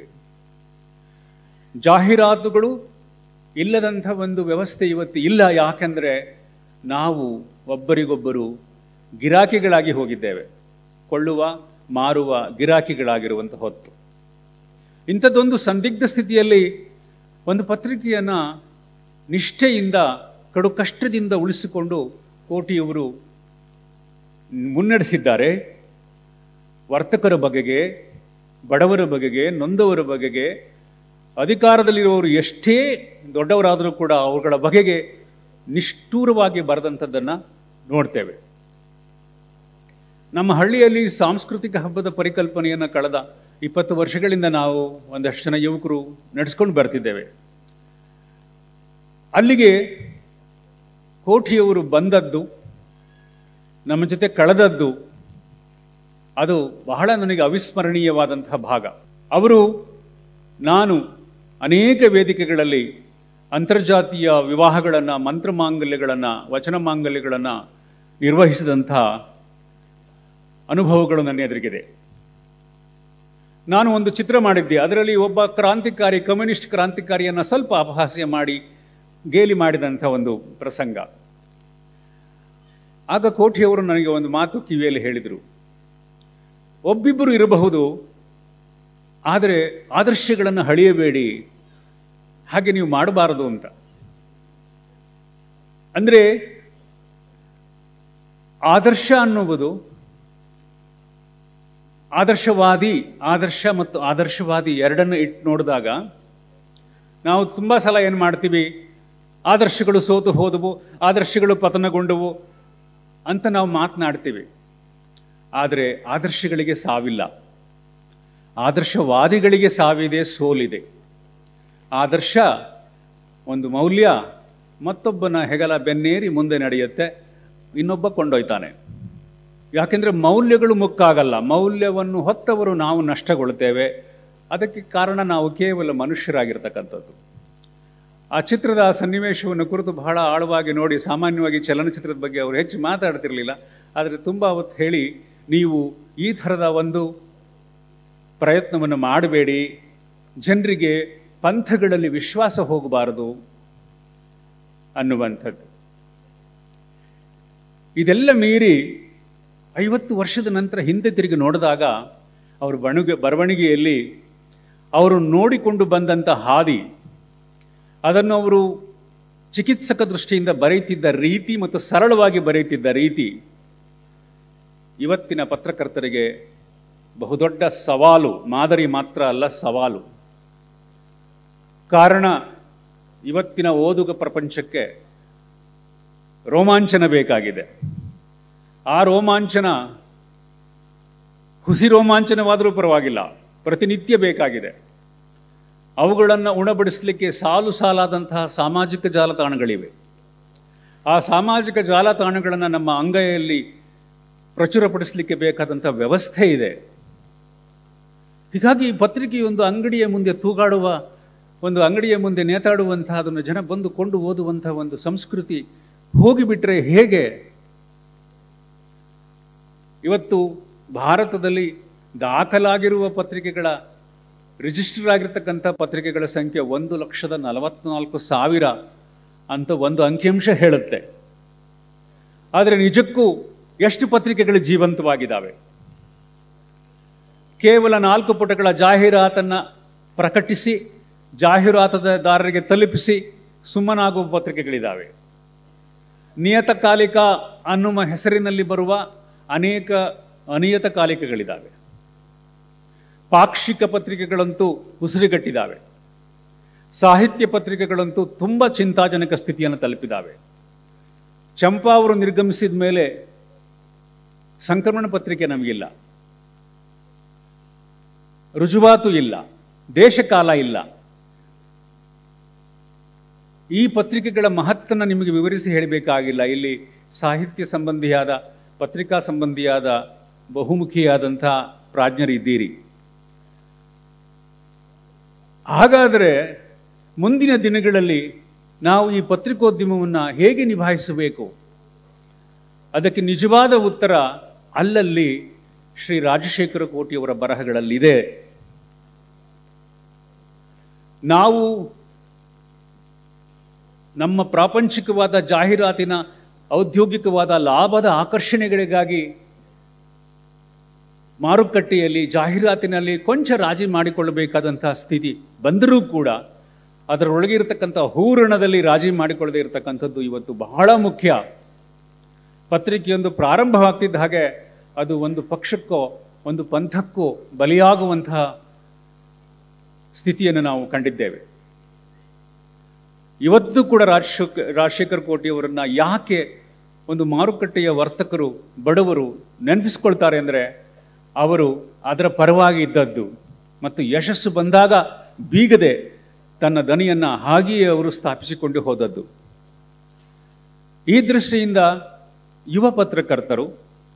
ಜಾಹೀರಾತುಗಳು ಇಲ್ಲದಂಥ ಒಂದು ವ್ಯವಸ್ಥೆ ಇವತ್ತು ಇಲ್ಲ ಯಾಕೆಂದರೆ ನಾವು ಒಬ್ಬರಿಗೊಬ್ಬರು ಗಿರಾಕಿಗಳಾಗಿ ಹೋಗಿದ್ದೇವೆ ಕೊಳ್ಳುವ ಮಾರುವ ಗಿರಾಕಿಗಳಾಗಿರುವಂಥ ಹೊತ್ತು ಇಂಥದ್ದೊಂದು ಸಂದಿಗ್ಧ ಸ್ಥಿತಿಯಲ್ಲಿ ಒಂದು ಪತ್ರಿಕೆಯನ್ನು ನಿಷ್ಠೆಯಿಂದ ಕಡು ಕಷ್ಟದಿಂದ ಉಳಿಸಿಕೊಂಡು ಕೋಟಿಯವರು ಮುನ್ನಡೆಸಿದ್ದಾರೆ ವರ್ತಕರ ಬಗೆಗೆ ಬಡವರ ಬಗೆಗೆ ನೊಂದವರ ಬಗೆಗೆ ಅಧಿಕಾರದಲ್ಲಿರುವವರು ಎಷ್ಟೇ ದೊಡ್ಡವರಾದರೂ ಕೂಡ ಅವುಗಳ ಬಗೆಗೆ ನಿಷ್ಠೂರವಾಗಿ ಬರೆದಂಥದ್ದನ್ನು ನೋಡ್ತೇವೆ ನಮ್ಮ ಹಳ್ಳಿಯಲ್ಲಿ ಸಾಂಸ್ಕೃತಿಕ ಹಬ್ಬದ ಪರಿಕಲ್ಪನೆಯನ್ನು ಕಳೆದ ಇಪ್ಪತ್ತು ವರ್ಷಗಳಿಂದ ನಾವು ಒಂದಷ್ಟು ಜನ ಯುವಕರು ನಡೆಸ್ಕೊಂಡು ಬರ್ತಿದ್ದೇವೆ ಅಲ್ಲಿಗೆ ಕೋಠಿಯವರು ಬಂದದ್ದು ನಮ್ಮ ಜೊತೆ ಕಳೆದದ್ದು ಅದು ಬಹಳ ನನಗೆ ಅವಿಸ್ಮರಣೀಯವಾದಂತಹ ಭಾಗ ಅವರು ನಾನು ಅನೇಕ ವೇದಿಕೆಗಳಲ್ಲಿ ಅಂತರ್ಜಾತೀಯ ವಿವಾಹಗಳನ್ನು ಮಂತ್ರ ಮಾಂಗಲ್ಯಗಳನ್ನು ವಚನ ಮಾಂಗಲ್ಯಗಳನ್ನು ನಿರ್ವಹಿಸಿದಂಥ ಅನುಭವಗಳು ನನ್ನ ಎದುರಿಗಿದೆ ನಾನು ಒಂದು ಚಿತ್ರ ಮಾಡಿದ್ದೆ ಅದರಲ್ಲಿ ಒಬ್ಬ ಕ್ರಾಂತಿಕಾರಿ ಕಮ್ಯುನಿಸ್ಟ್ ಕ್ರಾಂತಿಕಾರಿಯನ್ನು ಸ್ವಲ್ಪ ಅಪಹಾಸ್ಯ ಮಾಡಿ ಗೇಲಿ ಮಾಡಿದಂಥ ಒಂದು ಪ್ರಸಂಗ ಆಗ ಕೋಠಿಯವರು ನನಗೆ ಒಂದು ಮಾತು ಕಿವಿಯಲ್ಲಿ ಹೇಳಿದರು ಒಬ್ಬಿಬ್ಬರು ಇರಬಹುದು ಆದರೆ ಆದರ್ಶಗಳನ್ನು ಹಳಿಯಬೇಡಿ ಹಾಗೆ ನೀವು ಮಾಡಬಾರದು ಅಂತ ಅಂದರೆ ಆದರ್ಶ ಅನ್ನುವುದು ಆದರ್ಶವಾದಿ ಆದರ್ಶ ಮತ್ತು ಆದರ್ಶವಾದಿ ಎರಡನ್ನು ಇಟ್ಟು ನೋಡಿದಾಗ ನಾವು ತುಂಬ ಸಲ ಏನು ಮಾಡ್ತೀವಿ ಆದರ್ಶಗಳು ಸೋತು ಹೋದವು ಆದರ್ಶಗಳು ಪತನಗೊಂಡವು ಅಂತ ನಾವು ಮಾತನಾಡ್ತೀವಿ ಆದರೆ ಆದರ್ಶಗಳಿಗೆ ಸಾವಿಲ್ಲ ಆದರ್ಶವಾದಿಗಳಿಗೆ ಸಾವಿದೆ ಸೋಲಿದೆ ಆದರ್ಶ ಒಂದು ಮೌಲ್ಯ ಮತ್ತೊಬ್ಬನ ಹೆಗಲ ಬೆನ್ನೇರಿ ಮುಂದೆ ನಡೆಯುತ್ತೆ ಇನ್ನೊಬ್ಬ ಕೊಂಡೊಯ್ತಾನೆ ಯಾಕೆಂದರೆ ಮೌಲ್ಯಗಳು ಮುಕ್ಕಾಗಲ್ಲ ಮೌಲ್ಯವನ್ನು ಹೊತ್ತವರು ನಾವು ನಷ್ಟಗೊಳ್ತೇವೆ ಅದಕ್ಕೆ ಕಾರಣ ನಾವು ಕೇವಲ ಮನುಷ್ಯರಾಗಿರ್ತಕ್ಕಂಥದ್ದು ಆ ಚಿತ್ರದ ಆ ಸನ್ನಿವೇಶವನ್ನು ಕುರಿತು ಬಹಳ ಆಳವಾಗಿ ನೋಡಿ ಸಾಮಾನ್ಯವಾಗಿ ಚಲನಚಿತ್ರದ ಬಗ್ಗೆ ಅವರು ಹೆಚ್ಚು ಮಾತಾಡ್ತಿರಲಿಲ್ಲ ಆದರೆ ತುಂಬ ಅವತ್ತು ಹೇಳಿ ನೀವು ಈ ಥರದ ಒಂದು ಪ್ರಯತ್ನವನ್ನು ಮಾಡಬೇಡಿ ಜನರಿಗೆ ಪಂಥಗಳಲ್ಲಿ ವಿಶ್ವಾಸ ಹೋಗಬಾರದು ಅನ್ನುವಂಥದ್ದು ಇದೆಲ್ಲ ಮೀರಿ ಐವತ್ತು ವರ್ಷದ ನಂತರ ಹಿಂದೆ ತಿರುಗಿ ನೋಡಿದಾಗ ಅವರು ಬಣುಗೆ ಬರವಣಿಗೆಯಲ್ಲಿ ಅವರು ನೋಡಿಕೊಂಡು ಬಂದಂಥ ಹಾದಿ ಅದನ್ನು ಅವರು ಚಿಕಿತ್ಸಕ ದೃಷ್ಟಿಯಿಂದ ಬರೆಯುತ್ತಿದ್ದ ರೀತಿ ಮತ್ತು ಸರಳವಾಗಿ ಬರೆಯುತ್ತಿದ್ದ ರೀತಿ ಇವತ್ತಿನ ಪತ್ರಕರ್ತರಿಗೆ ಬಹುದೊಡ್ಡ ಸವಾಲು ಮಾದರಿ ಮಾತ್ರ ಅಲ್ಲ ಸವಾಲು ಕಾರಣ ಇವತ್ತಿನ ಓದುಗ ಪ್ರಪಂಚಕ್ಕೆ ರೋಮಾಂಚನ ಬೇಕಾಗಿದೆ ಆ ರೋಮಾಂಚನ ಹುಸಿ ರೋಮಾಂಚನವಾದರೂ ಪರವಾಗಿಲ್ಲ ಪ್ರತಿನಿತ್ಯ ಬೇಕಾಗಿದೆ ಅವುಗಳನ್ನು ಉಣಬಡಿಸಲಿಕ್ಕೆ ಸಾಲು ಸಾಲಾದಂತಹ ಸಾಮಾಜಿಕ ಜಾಲತಾಣಗಳಿವೆ ಆ ಸಾಮಾಜಿಕ ಜಾಲತಾಣಗಳನ್ನು ನಮ್ಮ ಅಂಗೈಯಲ್ಲಿ ಪ್ರಚುರಪಡಿಸಲಿಕ್ಕೆ ಬೇಕಾದಂಥ ವ್ಯವಸ್ಥೆ ಇದೆ ಹೀಗಾಗಿ ಈ ಪತ್ರಿಕೆಯೊಂದು ಅಂಗಡಿಯ ಮುಂದೆ ತೂಗಾಡುವ ಒಂದು ಅಂಗಡಿಯ ಮುಂದೆ ನೇತಾಡುವಂತಹ ಅದನ್ನು ಜನ ಬಂದು ಕೊಂಡು ಓದುವಂತಹ ಒಂದು ಸಂಸ್ಕೃತಿ ಹೋಗಿಬಿಟ್ರೆ ಹೇಗೆ ಇವತ್ತು ಭಾರತದಲ್ಲಿ ದಾಖಲಾಗಿರುವ ಪತ್ರಿಕೆಗಳ ರಿಜಿಸ್ಟರ್ ಆಗಿರ್ತಕ್ಕಂಥ ಪತ್ರಿಕೆಗಳ ಸಂಖ್ಯೆ ಒಂದು ಲಕ್ಷದ ನಲವತ್ನಾಲ್ಕು ಸಾವಿರ ಅಂತ ಒಂದು ಅಂಕಿಅಂಶ ಹೇಳುತ್ತೆ ಆದರೆ ನಿಜಕ್ಕೂ ಎಷ್ಟು ಪತ್ರಿಕೆಗಳು ಜೀವಂತವಾಗಿದ್ದಾವೆ ಕೇವಲ ನಾಲ್ಕು ಪುಟಗಳ ಜಾಹೀರಾತನ್ನು ಪ್ರಕಟಿಸಿ ಜಾಹೀರಾತುದಾರರಿಗೆ ತಲುಪಿಸಿ ಸುಮ್ಮನಾಗುವ ಪತ್ರಿಕೆಗಳಿದ್ದಾವೆ ನಿಯತಕಾಲಿಕ ಅನ್ನುವ ಹೆಸರಿನಲ್ಲಿ ಬರುವ ಅನೇಕ ಅನಿಯತಕಾಲಿಕಗಳಿದ್ದಾವೆ ಪಾಕ್ಷಿಕ ಪತ್ರಿಕೆಗಳಂತೂ ಉಸಿರುಗಟ್ಟಿದ್ದಾವೆ ಸಾಹಿತ್ಯ ಪತ್ರಿಕೆಗಳಂತೂ ತುಂಬ ಚಿಂತಾಜನಕ ಸ್ಥಿತಿಯನ್ನು ತಲುಪಿದ್ದಾವೆ ಚಂಪಾ ಅವರು ನಿರ್ಗಮಿಸಿದ ಮೇಲೆ ಸಂಕ್ರಮಣ ಪತ್ರಿಕೆ ನಮಗಿಲ್ಲ ರುಜುವಾತು ಇಲ್ಲ ದೇಶಕಾಲ ಇಲ್ಲ ಈ ಪತ್ರಿಕೆಗಳ ಮಹತ್ತನ್ನು ನಿಮಗೆ ವಿವರಿಸಿ ಹೇಳಬೇಕಾಗಿಲ್ಲ ಇಲ್ಲಿ ಸಾಹಿತ್ಯ ಸಂಬಂಧಿಯಾದ ಪತ್ರಿಕಾ ಸಂಬಂಧಿಯಾದ ಬಹುಮುಖಿಯಾದಂಥ ಪ್ರಾಜ್ಞರಿದ್ದೀರಿ ಹಾಗಾದರೆ ಮುಂದಿನ ದಿನಗಳಲ್ಲಿ ನಾವು ಈ ಪತ್ರಿಕೋದ್ಯಮವನ್ನು ಹೇಗೆ ನಿಭಾಯಿಸಬೇಕು ಅದಕ್ಕೆ ನಿಜವಾದ ಉತ್ತರ ಅಲ್ಲಲ್ಲಿ ಶ್ರೀ ರಾಜಶೇಖರ ಕೋಟಿಯವರ ಬರಹಗಳಲ್ಲಿದೆ ನಾವು ನಮ್ಮ ಪ್ರಾಪಂಚಿಕವಾದ ಜಾಹೀರಾತಿನ ಔದ್ಯೋಗಿಕವಾದ ಲಾಭದ ಆಕರ್ಷಣೆಗಳಿಗಾಗಿ ಮಾರುಕಟ್ಟೆಯಲ್ಲಿ ಜಾಹೀರಾತಿನಲ್ಲಿ ಕೊಂಚ ರಾಜಿ ಮಾಡಿಕೊಳ್ಳಬೇಕಾದಂತಹ ಸ್ಥಿತಿ ಬಂದರೂ ಕೂಡ ಅದರೊಳಗೆ ಇರತಕ್ಕಂಥ ಹೂರಣದಲ್ಲಿ ರಾಜಿ ಮಾಡಿಕೊಳ್ಳದೆ ಇರತಕ್ಕಂಥದ್ದು ಇವತ್ತು ಬಹಳ ಮುಖ್ಯ ಪತ್ರಿಕೆಯೊಂದು ಪ್ರಾರಂಭವಾಗ್ತಿದ್ದ ಹಾಗೆ ಅದು ಒಂದು ಪಕ್ಷಕ್ಕೋ ಒಂದು ಪಂಥಕ್ಕೋ ಬಲಿಯಾಗುವಂತಹ ಸ್ಥಿತಿಯನ್ನು ನಾವು ಕಂಡಿದ್ದೇವೆ ಇವತ್ತು ಕೂಡ ರಾಜಶೇಖ ರಾಜಶೇಖರ್ ಕೋಟಿಯವರನ್ನ ಯಾಕೆ ಒಂದು ಮಾರುಕಟ್ಟೆಯ ವರ್ತಕರು ಬಡವರು ನೆನಪಿಸ್ಕೊಳ್ತಾರೆ ಅಂದರೆ ಅವರು ಅದರ ಪರವಾಗಿ ಇದ್ದದ್ದು ಮತ್ತು ಯಶಸ್ಸು ಬಂದಾಗ ಬೀಗದೆ ತನ್ನ ದನಿಯನ್ನು ಹಾಗೆಯೇ ಅವರು ಸ್ಥಾಪಿಸಿಕೊಂಡು ಹೋದದ್ದು ಈ ದೃಷ್ಟಿಯಿಂದ ಯುವ ಪತ್ರಕರ್ತರು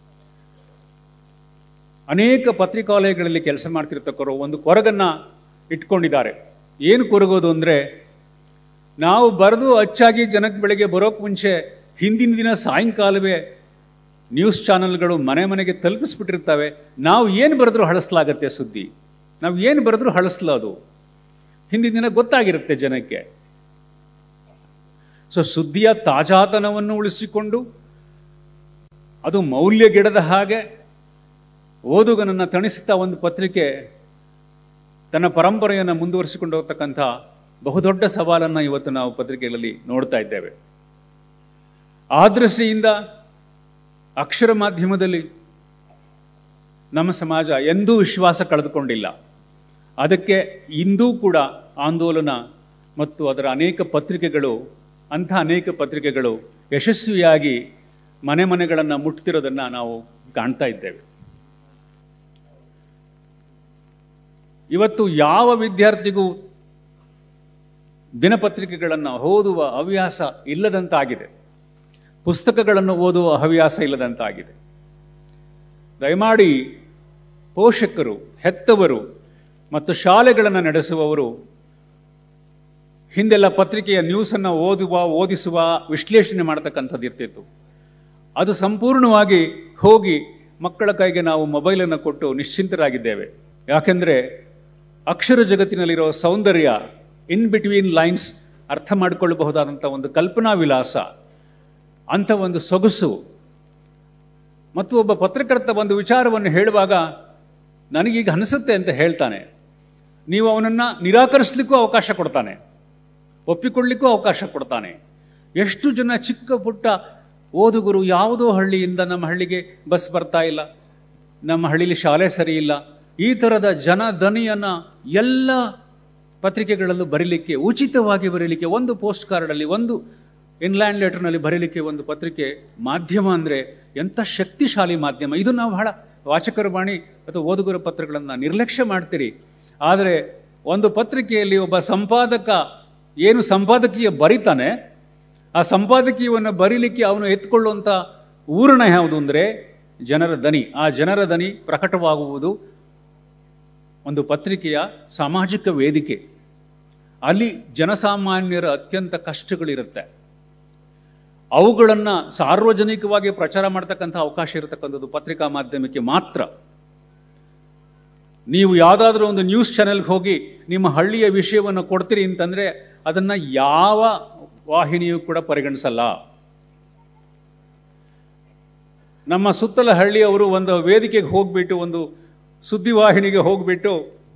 ಅನೇಕ ಪತ್ರಿಕಾಲಯಗಳಲ್ಲಿ ಕೆಲಸ ಮಾಡ್ತಿರ್ತಕ್ಕರು ಒಂದು ಕೊರಗನ್ನ ಇಟ್ಕೊಂಡಿದ್ದಾರೆ ಏನು ಕೊರಗೋದು ಅಂದರೆ ನಾವು ಬರೆದು ಅಚ್ಚಾಗಿ ಜನಕ್ಕೆ ಬೆಳಗ್ಗೆ ಬರೋಕ್ಕೆ ಮುಂಚೆ ಹಿಂದಿನ ದಿನ ಸಾಯಂಕಾಲವೇ ನ್ಯೂಸ್ ಚಾನೆಲ್ಗಳು ಮನೆ ಮನೆಗೆ ತಲುಪಿಸ್ಬಿಟ್ಟಿರ್ತವೆ ನಾವು ಏನು ಬರೆದ್ರೂ ಹಳಸ್ಲಾಗತ್ತೆ ಸುದ್ದಿ ನಾವು ಏನು ಬರೆದ್ರೂ ಹಳಸ್ಲದು ಹಿಂದಿನ ದಿನ ಗೊತ್ತಾಗಿರುತ್ತೆ ಜನಕ್ಕೆ ಸೊ ಸುದ್ದಿಯ ತಾಜಾತನವನ್ನು ಉಳಿಸಿಕೊಂಡು ಅದು ಮೌಲ್ಯಗೆಡದ ಹಾಗೆ ಓದುಗನನ್ನು ತಣಿಸುತ್ತಾ ಒಂದು ಪತ್ರಿಕೆ ತನ್ನ ಪರಂಪರೆಯನ್ನು ಮುಂದುವರಿಸಿಕೊಂಡು ಹೋಗ್ತಕ್ಕಂಥ ಬಹುದೊಡ್ಡ ಸವಾಲನ್ನು ಇವತ್ತು ನಾವು ಪತ್ರಿಕೆಗಳಲ್ಲಿ ನೋಡ್ತಾ ಇದ್ದೇವೆ ಆ ದೃಷ್ಟಿಯಿಂದ ಅಕ್ಷರ ಮಾಧ್ಯಮದಲ್ಲಿ ನಮ್ಮ ಸಮಾಜ ಎಂದೂ ವಿಶ್ವಾಸ ಕಳೆದುಕೊಂಡಿಲ್ಲ ಅದಕ್ಕೆ ಇಂದೂ ಕೂಡ ಆಂದೋಲನ ಮತ್ತು ಅದರ ಅನೇಕ ಪತ್ರಿಕೆಗಳು ಅಂಥ ಅನೇಕ ಪತ್ರಿಕೆಗಳು ಯಶಸ್ವಿಯಾಗಿ ಮನೆ ಮನೆಗಳನ್ನು ಮುಟ್ತಿರೋದನ್ನು ನಾವು ಕಾಣ್ತಾ ಇದ್ದೇವೆ ಇವತ್ತು ಯಾವ ವಿದ್ಯಾರ್ಥಿಗೂ ದಿನಪತ್ರಿಕೆಗಳನ್ನು ಓದುವ ಹವ್ಯಾಸ ಇಲ್ಲದಂತಾಗಿದೆ ಪುಸ್ತಕಗಳನ್ನು ಓದುವ ಹವ್ಯಾಸ ಇಲ್ಲದಂತಾಗಿದೆ ದಯಮಾಡಿ ಪೋಷಕರು ಹೆತ್ತವರು ಮತ್ತು ಶಾಲೆಗಳನ್ನು ನಡೆಸುವವರು ಹಿಂದೆಲ್ಲ ಪತ್ರಿಕೆಯ ನ್ಯೂಸನ್ನು ಓದುವ ಓದಿಸುವ ವಿಶ್ಲೇಷಣೆ ಮಾಡತಕ್ಕಂಥದ್ದು ಇರ್ತಿತ್ತು ಅದು ಸಂಪೂರ್ಣವಾಗಿ ಹೋಗಿ ಮಕ್ಕಳ ಕೈಗೆ ನಾವು ಮೊಬೈಲನ್ನು ಕೊಟ್ಟು ನಿಶ್ಚಿಂತರಾಗಿದ್ದೇವೆ ಯಾಕೆಂದರೆ ಅಕ್ಷರ ಜಗತ್ತಿನಲ್ಲಿರೋ ಸೌಂದರ್ಯ ಇನ್ ಬಿಟ್ವೀನ್ ಲೈನ್ಸ್ ಅರ್ಥ ಮಾಡಿಕೊಳ್ಳಬಹುದಾದಂಥ ಒಂದು ಕಲ್ಪನಾ ವಿಲಾಸ ಅಂಥ ಒಂದು ಸೊಗಸು ಮತ್ತು ಒಬ್ಬ ಪತ್ರಕರ್ತ ಒಂದು ವಿಚಾರವನ್ನು ಹೇಳುವಾಗ ನನಗೀಗ ಅನಿಸುತ್ತೆ ಅಂತ ಹೇಳ್ತಾನೆ ನೀವು ಅವನನ್ನು ನಿರಾಕರಿಸಲಿಕ್ಕೂ ಅವಕಾಶ ಕೊಡ್ತಾನೆ ಒಪ್ಪಿಕೊಳ್ಳಿಕ್ಕೂ ಅವಕಾಶ ಕೊಡ್ತಾನೆ ಎಷ್ಟು ಜನ ಚಿಕ್ಕ ಪುಟ್ಟ ಓದುಗರು ಯಾವುದೋ ಹಳ್ಳಿಯಿಂದ ನಮ್ಮ ಹಳ್ಳಿಗೆ ಬಸ್ ಬರ್ತಾ ಇಲ್ಲ ನಮ್ಮ ಹಳ್ಳಿಲಿ ಶಾಲೆ ಸರಿ ಇಲ್ಲ ಈ ಥರದ ಜನ ದನಿಯನ್ನು ಎಲ್ಲ ಪತ್ರಿಕೆಗಳಲ್ಲೂ ಬರೀಲಿಕ್ಕೆ ಉಚಿತವಾಗಿ ಬರೀಲಿಕ್ಕೆ ಒಂದು ಪೋಸ್ಟ್ ಕಾರ್ಡಲ್ಲಿ ಒಂದು ಇನ್ಲ್ಯಾಂಡ್ ಲೆಟರ್ನಲ್ಲಿ ಬರೀಲಿಕ್ಕೆ ಒಂದು ಪತ್ರಿಕೆ ಮಾಧ್ಯಮ ಅಂದರೆ ಎಂಥ ಶಕ್ತಿಶಾಲಿ ಮಾಧ್ಯಮ ಇದು ನಾವು ಬಹಳ ವಾಚಕರ ವಾಣಿ ಅಥವಾ ಓದುಗರ ಪತ್ರಗಳನ್ನು ನಿರ್ಲಕ್ಷ್ಯ ಮಾಡ್ತೀರಿ ಆದರೆ ಒಂದು ಪತ್ರಿಕೆಯಲ್ಲಿ ಒಬ್ಬ ಸಂಪಾದಕ ಏನು ಸಂಪಾದಕೀಯ ಬರಿತಾನೆ ಆ ಸಂಪಾದಕೀಯವನ್ನು ಬರೀಲಿಕ್ಕೆ ಅವನು ಎತ್ಕೊಳ್ಳುವಂಥ ಊರಣ ಯಾವುದು ಅಂದರೆ ಜನರ ದನಿ ಆ ಜನರ ದನಿ ಪ್ರಕಟವಾಗುವುದು ಒಂದು ಪತ್ರಿಕೆಯ ಸಾಮಾಜಿಕ ವೇದಿಕೆ ಅಲ್ಲಿ ಜನಸಾಮಾನ್ಯರ ಅತ್ಯಂತ ಕಷ್ಟಗಳಿರುತ್ತೆ ಅವುಗಳನ್ನು ಸಾರ್ವಜನಿಕವಾಗಿ ಪ್ರಚಾರ ಮಾಡ್ತಕ್ಕಂಥ ಅವಕಾಶ ಇರತಕ್ಕಂಥದ್ದು ಪತ್ರಿಕಾ ಮಾಧ್ಯಮಕ್ಕೆ ಮಾತ್ರ ನೀವು ಯಾವುದಾದ್ರೂ ಒಂದು ನ್ಯೂಸ್ ಚಾನೆಲ್ಗೆ ಹೋಗಿ ನಿಮ್ಮ ಹಳ್ಳಿಯ ವಿಷಯವನ್ನು ಕೊಡ್ತೀರಿ ಅಂತಂದರೆ ಅದನ್ನು ಯಾವ ವಾಹಿನಿಯೂ ಕೂಡ ಪರಿಗಣಿಸಲ್ಲ ನಮ್ಮ ಸುತ್ತಲ ಹಳ್ಳಿಯವರು ಒಂದು ವೇದಿಕೆಗೆ ಹೋಗ್ಬಿಟ್ಟು ಒಂದು ಸುದ್ದಿವಾಹಿನಿಗೆ ಹೋಗ್ಬಿಟ್ಟು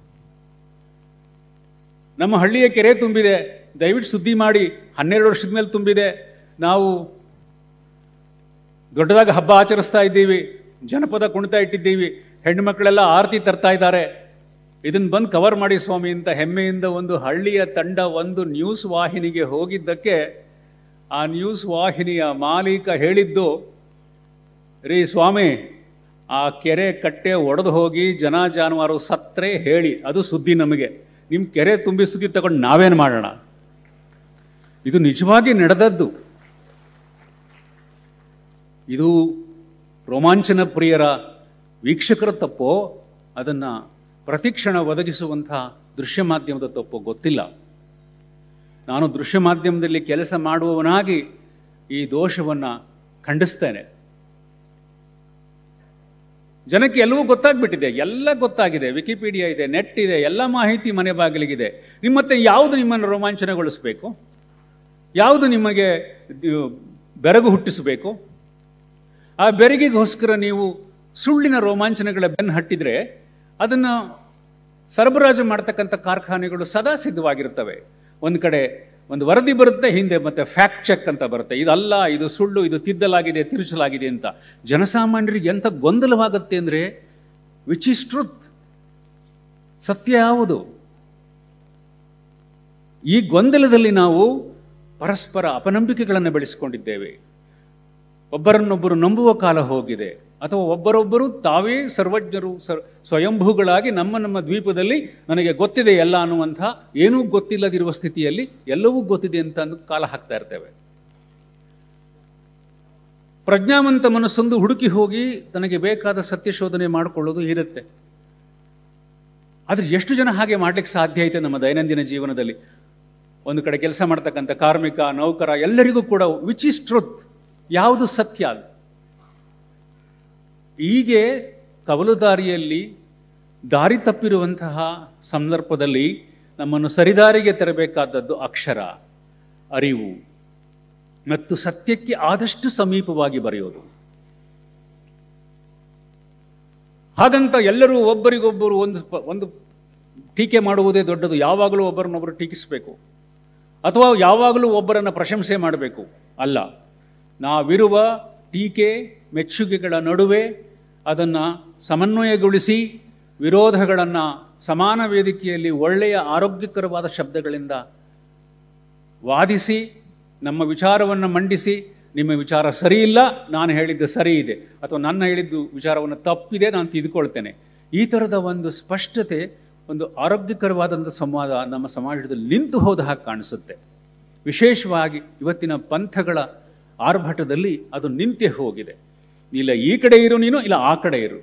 ನಮ್ಮ ಹಳ್ಳಿಯ ಕೆರೆ ತುಂಬಿದೆ ದಯವಿಟ್ಟು ಸುದ್ದಿ ಮಾಡಿ ಹನ್ನೆರಡು ವರ್ಷದ ಮೇಲೆ ತುಂಬಿದೆ ನಾವು ದೊಡ್ಡದಾಗಿ ಹಬ್ಬ ಆಚರಿಸ್ತಾ ಇದ್ದೀವಿ ಜನಪದ ಕುಣಿತ ಇಟ್ಟಿದ್ದೀವಿ ಹೆಣ್ಣು ಮಕ್ಕಳೆಲ್ಲ ಆರತಿ ತರ್ತಾ ಇದ್ದಾರೆ ಇದನ್ನು ಬಂದು ಕವರ್ ಮಾಡಿ ಸ್ವಾಮಿ ಅಂತ ಹೆಮ್ಮೆಯಿಂದ ಒಂದು ಹಳ್ಳಿಯ ತಂಡ ಒಂದು ನ್ಯೂಸ್ ವಾಹಿನಿಗೆ ಹೋಗಿದ್ದಕ್ಕೆ ಆ ನ್ಯೂಸ್ ವಾಹಿನಿಯ ಮಾಲೀಕ ಹೇಳಿದ್ದು ರೀ ಸ್ವಾಮಿ ಆ ಕೆರೆ ಕಟ್ಟೆ ಒಡೆದು ಹೋಗಿ ಜನ ಜಾನುವಾರು ಸತ್ರೆ ಹೇಳಿ ಅದು ಸುದ್ದಿ ನಮಗೆ ನಿಮ್ಮ ಕೆರೆ ತುಂಬಿ ಸುದ್ದಿ ತಗೊಂಡು ನಾವೇನು ಮಾಡೋಣ ಇದು ನಿಜವಾಗಿ ನಡೆದದ್ದು ಇದು ರೋಮಾಂಚನ ಪ್ರಿಯರ ವೀಕ್ಷಕರ ತಪ್ಪೋ ಅದನ್ನು ಪ್ರತಿಕ್ಷಣ ಒದಗಿಸುವಂಥ ದೃಶ್ಯ ಮಾಧ್ಯಮದ ತಪ್ಪೋ ಗೊತ್ತಿಲ್ಲ ನಾನು ದೃಶ್ಯ ಮಾಧ್ಯಮದಲ್ಲಿ ಕೆಲಸ ಮಾಡುವವನಾಗಿ ಈ ದೋಷವನ್ನು ಖಂಡಿಸ್ತೇನೆ ಜನಕ್ಕೆ ಎಲ್ಲವೂ ಗೊತ್ತಾಗ್ಬಿಟ್ಟಿದೆ ಎಲ್ಲ ಗೊತ್ತಾಗಿದೆ ವಿಕಿಪೀಡಿಯಾ ಇದೆ ನೆಟ್ ಇದೆ ಎಲ್ಲ ಮಾಹಿತಿ ಮನೆ ಬಾಗಿಲಿಗಿದೆ ನಿಮ್ಮ ಮತ್ತೆ ಯಾವುದು ನಿಮ್ಮನ್ನು ರೋಮಾಂಚನಗೊಳಿಸಬೇಕು ಯಾವುದು ನಿಮಗೆ ದು- ಬೆರಗು ಹುಟ್ಟಿಸಬೇಕು ಆ ಬೆರಗಿಗೋಸ್ಕರ ನೀವು ಸುಳ್ಳಿನ ರೋಮಾಂಚನಗಳ ಬೆನ್ನು ಹಟ್ಟಿದ್ರೆ ಅದನ್ನು ಸರಬರಾಜು ಮಾಡ್ತಕ್ಕಂಥ ಕಾರ್ಖಾನೆಗಳು ಸದಾ ಸಿದ್ಧವಾಗಿರ್ತವೆ ಒಂದು ಕಡೆ ಒಂದು ವರದಿ ಬರುತ್ತೆ ಹಿಂದೆ ಮತ್ತೆ ಫ್ಯಾಕ್ಟ್ ಚೆಕ್ ಅಂತ ಬರುತ್ತೆ ಇದಲ್ಲ ಇದು ಸುಳ್ಳು ಇದು ತಿದ್ದಲಾಗಿದೆ ತಿರುಚಲಾಗಿದೆ ಅಂತ ಜನಸಾಮಾನ್ಯರಿಗೆ ಎಂಥ ಗೊಂದಲವಾಗುತ್ತೆ ಅಂದರೆ ವಿಚ್ ಇಸ್ ಟ್ರುತ್ ಸತ್ಯ ಯಾವುದು ಈ ಗೊಂದಲದಲ್ಲಿ ನಾವು ಪರಸ್ಪರ ಅಪನಂಬಿಕೆಗಳನ್ನು ಬೆಳೆಸಿಕೊಂಡಿದ್ದೇವೆ ಒಬ್ಬರನ್ನೊಬ್ಬರು ನಂಬುವ ಕಾಲ ಹೋಗಿದೆ ಅಥವಾ ಒಬ್ಬರೊಬ್ಬರು ತಾವೇ ಸರ್ವಜ್ಞರು ಸರ್ ಸ್ವಯಂಭೂಗಳಾಗಿ ನಮ್ಮ ನಮ್ಮ ದ್ವೀಪದಲ್ಲಿ ನನಗೆ ಗೊತ್ತಿದೆ ಎಲ್ಲ ಅನ್ನುವಂಥ ಏನೂ ಗೊತ್ತಿಲ್ಲದಿರುವ ಸ್ಥಿತಿಯಲ್ಲಿ ಎಲ್ಲವೂ ಗೊತ್ತಿದೆ ಅಂತ ಅಂದು ಕಾಲ ಹಾಕ್ತಾ ಇರ್ತೇವೆ ಪ್ರಜ್ಞಾವಂತ ಮನಸ್ಸೊಂದು ಹುಡುಕಿ ಹೋಗಿ ತನಗೆ ಬೇಕಾದ ಸತ್ಯಶೋಧನೆ ಮಾಡಿಕೊಳ್ಳೋದು ಇರುತ್ತೆ ಆದರೆ ಎಷ್ಟು ಜನ ಹಾಗೆ ಮಾಡ್ಲಿಕ್ಕೆ ಸಾಧ್ಯ ಐತೆ ನಮ್ಮ ದೈನಂದಿನ ಜೀವನದಲ್ಲಿ ಒಂದು ಕಡೆ ಕೆಲಸ ಮಾಡ್ತಕ್ಕಂಥ ಕಾರ್ಮಿಕ ನೌಕರ ಎಲ್ಲರಿಗೂ ಕೂಡ ವಿಚ್ ಇಸ್ ಟ್ರುತ್ ಯಾವುದು ಸತ್ಯ ಅದು ಹೀಗೆ ಕವಲುದಾರಿಯಲ್ಲಿ ದಾರಿ ತಪ್ಪಿರುವಂತಹ ಸಂದರ್ಭದಲ್ಲಿ ನಮ್ಮನ್ನು ಸರಿದಾರಿಗೆ ತರಬೇಕಾದದ್ದು ಅಕ್ಷರ ಅರಿವು ಮತ್ತು ಸತ್ಯಕ್ಕೆ ಆದಷ್ಟು ಸಮೀಪವಾಗಿ ಬರೆಯೋದು ಹಾಗಂತ ಎಲ್ಲರೂ ಒಬ್ಬರಿಗೊಬ್ಬರು ಒಂದು ಪ- ಒಂದು ಟೀಕೆ ಮಾಡುವುದೇ ದೊಡ್ಡದು ಯಾವಾಗಲೂ ಒಬ್ಬರನ್ನೊಬ್ಬರು ಟೀಕಿಸಬೇಕು ಅಥವಾ ಯಾವಾಗಲೂ ಒಬ್ಬರನ್ನು ಪ್ರಶಂಸೆ ಮಾಡಬೇಕು ಅಲ್ಲ ನಾವಿರುವ ಟೀಕೆ ಮೆಚ್ಚುಗೆಗಳ ನಡುವೆ ಅದನ್ನು ಸಮನ್ವಯಗೊಳಿಸಿ ವಿರೋಧಗಳನ್ನು ಸಮಾನ ವೇದಿಕೆಯಲ್ಲಿ ಒಳ್ಳೆಯ ಆರೋಗ್ಯಕರವಾದ ಶಬ್ದಗಳಿಂದ ವಾದಿಸಿ ನಮ್ಮ ವಿಚಾರವನ್ನು ಮಂಡಿಸಿ ನಿಮ್ಮ ವಿಚಾರ ಸರಿ ಇಲ್ಲ ನಾನು ಹೇಳಿದ್ದು ಸರಿ ಇದೆ ಅಥವಾ ನನ್ನ ಹೇಳಿದ್ದು ವಿಚಾರವನ್ನು ತಪ್ಪಿದೆ ನಾನು ತಿದ್ಕೊಳ್ತೇನೆ ಈ ಥರದ ಒಂದು ಸ್ಪಷ್ಟತೆ ಒಂದು ಆರೋಗ್ಯಕರವಾದಂಥ ಸಂವಾದ ನಮ್ಮ ಸಮಾಜದಲ್ಲಿ ನಿಂತು ಹೋದ ಹಾಗೆ ಕಾಣಿಸುತ್ತೆ ವಿಶೇಷವಾಗಿ ಇವತ್ತಿನ ಪಂಥಗಳ ಆರ್ಭಟದಲ್ಲಿ ಅದು ನಿಂತೆ ಹೋಗಿದೆ ಇಲ್ಲ ಈ ಕಡೆ ಇರು ನೀನು ಇಲ್ಲ ಆ ಕಡೆ ಇರು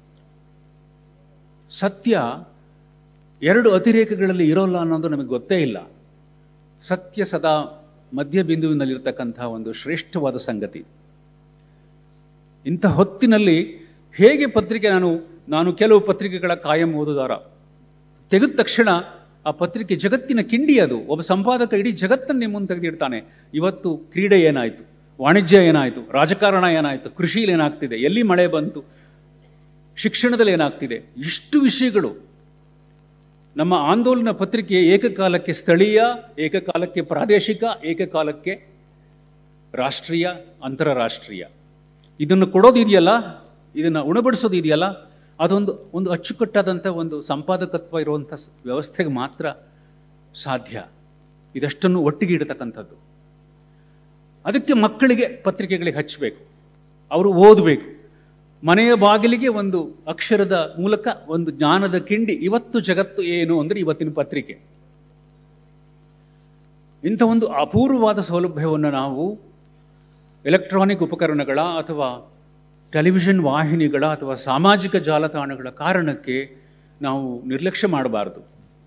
ಸತ್ಯ ಎರಡು ಅತಿರೇಕಗಳಲ್ಲಿ ಇರೋಲ್ಲ ಅನ್ನೋದು ನಮಗೆ ಗೊತ್ತೇ ಇಲ್ಲ ಸತ್ಯ ಸದಾ ಮಧ್ಯಬಿಂದುವಿನಲ್ಲಿರ್ತಕ್ಕಂಥ ಒಂದು ಶ್ರೇಷ್ಠವಾದ ಸಂಗತಿ ಇಂಥ ಹೊತ್ತಿನಲ್ಲಿ ಹೇಗೆ ಪತ್ರಿಕೆ ನಾನು ನಾನು ಕೆಲವು ಪತ್ರಿಕೆಗಳ ಕಾಯಂ ಓದುದಾರ ತೆಗೆದ ತಕ್ಷಣ ಆ ಪತ್ರಿಕೆ ಜಗತ್ತಿನ ಕಿಂಡಿ ಅದು ಒಬ್ಬ ಸಂಪಾದಕ ಇಡೀ ಜಗತ್ತನ್ನೇ ಮುಂದೆ ತೆಗೆದಿಡ್ತಾನೆ ಇವತ್ತು ಕ್ರೀಡೆ ಏನಾಯಿತು ವಾಣಿಜ್ಯ ಏನಾಯಿತು ರಾಜಕಾರಣ ಏನಾಯಿತು ಕೃಷಿಲಿ ಏನಾಗ್ತಿದೆ ಎಲ್ಲಿ ಮಳೆ ಬಂತು ಶಿಕ್ಷಣದಲ್ಲಿ ಏನಾಗ್ತಿದೆ ಇಷ್ಟು ವಿಷಯಗಳು ನಮ್ಮ ಆಂದೋಲನ ಪತ್ರಿಕೆ ಏಕಕಾಲಕ್ಕೆ ಸ್ಥಳೀಯ ಏಕಕಾಲಕ್ಕೆ ಪ್ರಾದೇಶಿಕ ಏಕಕಾಲಕ್ಕೆ ರಾಷ್ಟ್ರೀಯ ಅಂತಾರಾಷ್ಟ್ರೀಯ ಇದನ್ನು ಕೊಡೋದಿದೆಯಲ್ಲ ಇದನ್ನು ಉಣಬಡಿಸೋದಿದೆಯಲ್ಲ ಅದೊಂದು ಒಂದು ಅಚ್ಚುಕಟ್ಟಾದಂಥ ಒಂದು ಸಂಪಾದಕತ್ವ ಇರುವಂಥ ಸ್- ವ್ಯವಸ್ಥೆಗೆ ಮಾತ್ರ ಸಾಧ್ಯ ಇದಷ್ಟನ್ನು ಒಟ್ಟಿಗೆ ಇಡತಕ್ಕಂಥದ್ದು ಅದಕ್ಕೆ ಮಕ್ಕಳಿಗೆ ಪತ್ರಿಕೆಗಳಿಗೆ ಹಚ್ಚಬೇಕು ಅವರು ಓದಬೇಕು ಮನೆಯ ಬಾಗಿಲಿಗೆ ಒಂದು ಅಕ್ಷರದ ಮೂಲಕ ಒಂದು ಜ್ಞಾನದ ಕಿಂಡಿ ಇವತ್ತು ಜಗತ್ತು ಏನು ಅಂದರೆ ಇವತ್ತಿನ ಪತ್ರಿಕೆ ಇಂಥ ಒಂದು ಅಪೂರ್ವವಾದ ಸೌಲಭ್ಯವನ್ನು ನಾವು ಎಲೆಕ್ಟ್ರಾನಿಕ್ ಉಪಕರಣಗಳ ಅಥವಾ ಟೆಲಿವಿಷನ್ ವಾಹಿನಿಗಳ ಅಥವಾ ಸಾಮಾಜಿಕ ಜಾಲತಾಣಗಳ ಕಾರಣಕ್ಕೆ ನಾವು ನಿರ್ಲಕ್ಷ್ಯ ಮಾಡಬಾರದು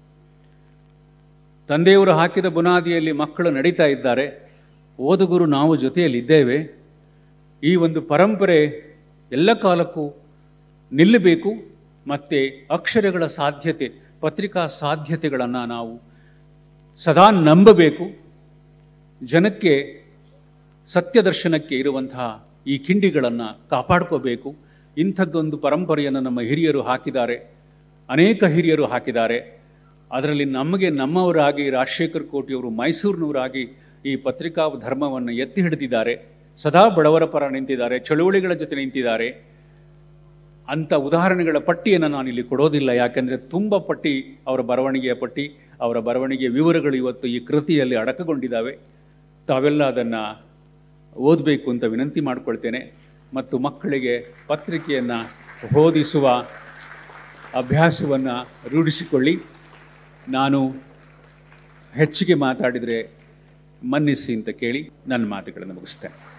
ತಂದೆಯವರು ಹಾಕಿದ ಬುನಾದಿಯಲ್ಲಿ ಮಕ್ಕಳು ನಡೀತಾ ಇದ್ದಾರೆ ಓದುಗರು ನಾವು ಜೊತೆಯಲ್ಲಿದ್ದೇವೆ ಈ ಒಂದು ಪರಂಪರೆ ಎಲ್ಲ ಕಾಲಕ್ಕೂ ನಿಲ್ಲಬೇಕು ಮತ್ತು ಅಕ್ಷರಗಳ ಸಾಧ್ಯತೆ ಪತ್ರಿಕಾ ಸಾಧ್ಯತೆಗಳನ್ನು ನಾವು ಸದಾ ನಂಬಬೇಕು ಜನಕ್ಕೆ ಸತ್ಯದರ್ಶನಕ್ಕೆ ಇರುವಂತಹ ಈ ಕಿಂಡಿಗಳನ್ನು ಕಾಪಾಡ್ಕೋಬೇಕು ಇಂಥದ್ದೊಂದು ಪರಂಪರೆಯನ್ನು ನಮ್ಮ ಹಿರಿಯರು ಹಾಕಿದ್ದಾರೆ ಅನೇಕ ಹಿರಿಯರು ಹಾಕಿದ್ದಾರೆ ಅದರಲ್ಲಿ ನಮಗೆ ನಮ್ಮವರಾಗಿ ರಾಜಶೇಖರ್ ಕೋಟಿಯವರು ಮೈಸೂರಿನವರಾಗಿ ಈ ಪತ್ರಿಕಾ ಧರ್ಮವನ್ನು ಎತ್ತಿ ಹಿಡಿದಿದ್ದಾರೆ ಸದಾ ಬಡವರ ಪರ ನಿಂತಿದ್ದಾರೆ ಚಳುವಳಿಗಳ ಜೊತೆ ನಿಂತಿದ್ದಾರೆ ಅಂಥ ಉದಾಹರಣೆಗಳ ಪಟ್ಟಿಯನ್ನು ನಾನು ಇಲ್ಲಿ ಕೊಡೋದಿಲ್ಲ ಯಾಕೆಂದರೆ ತುಂಬ ಪಟ್ಟಿ ಅವರ ಬರವಣಿಗೆಯ ಪಟ್ಟಿ ಅವರ ಬರವಣಿಗೆಯ ವಿವರಗಳು ಇವತ್ತು ಈ ಕೃತಿಯಲ್ಲಿ ಅಡಕಗೊಂಡಿದ್ದಾವೆ ತಾವೆಲ್ಲ ಅದನ್ನು ಓದಬೇಕು ಅಂತ ವಿನಂತಿ ಮಾಡಿಕೊಳ್ತೇನೆ ಮತ್ತು ಮಕ್ಕಳಿಗೆ ಪತ್ರಿಕೆಯನ್ನು ಓದಿಸುವ ಅಭ್ಯಾಸವನ್ನು ರೂಢಿಸಿಕೊಳ್ಳಿ ನಾನು ಹೆಚ್ಚಿಗೆ ಮಾತಾಡಿದರೆ ಮನ್ನಿಸಿ ಅಂತ ಕೇಳಿ ನನ್ನ ಮಾತುಗಳನ್ನು ಮುಗಿಸ್ತೇನೆ